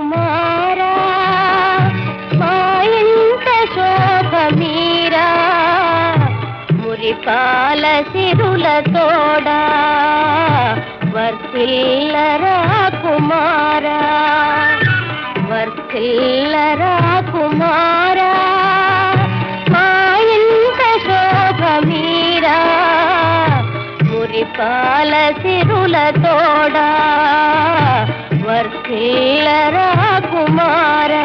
కుమారా మా ఇంట శోభ మీరా మురిపాల సిరుల తోడా వర్తిల్లరా కుమారా వర్తిల్లరా కుమారా మా ఇంట శోభ మీరా మురిపాల సిరుల తోడా వర్తిల్లరా కుమారా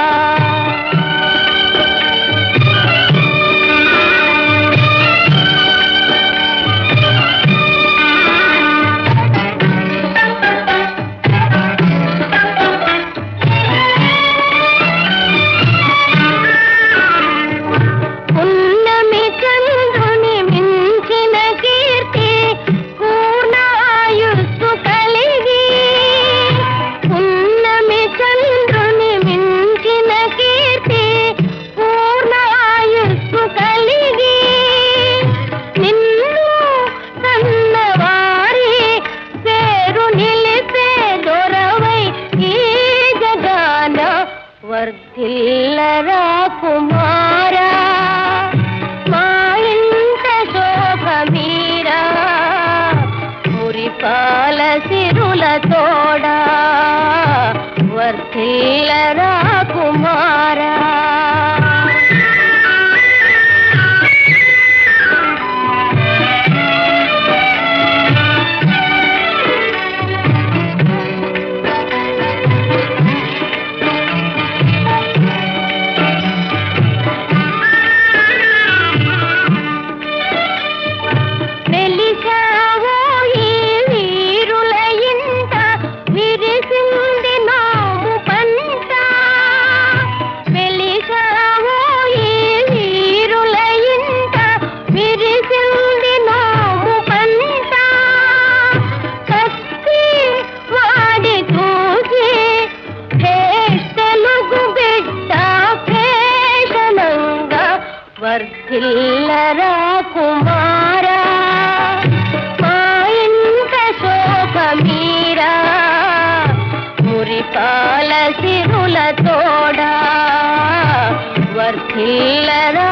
పున్నమి చంద్రుని మించిన కీర్తి పూర్ణాయుస్సు కలిగి పున్నమి చంద్రుని మించిన కీర్తి పూర్ణాయుస్సు కలిగి నిన్ను కన్నవారి పేరు నిలిపే దొరవై ఈ జగాన వర్ధిల్లరా కుమారా మా ఇంట శోభ మీరా మురిపాల సిరుల తోడా వర్ధిల్లరా కుమారా వెలిశావో ఈ వీరుల ఇంట విరిసింది నాము పంట వెలిశావో ఈ వీరుల ఇంట విరిసింది నాము పంట కత్తి వాడి చూసి హే తెలుగు బిడ్డ భేషణంగా వర్ధిల్లరా కుమారా మా ఇంట శోభ మీరా మురిపాల సిరుల తోడా వర్ధిల్లరా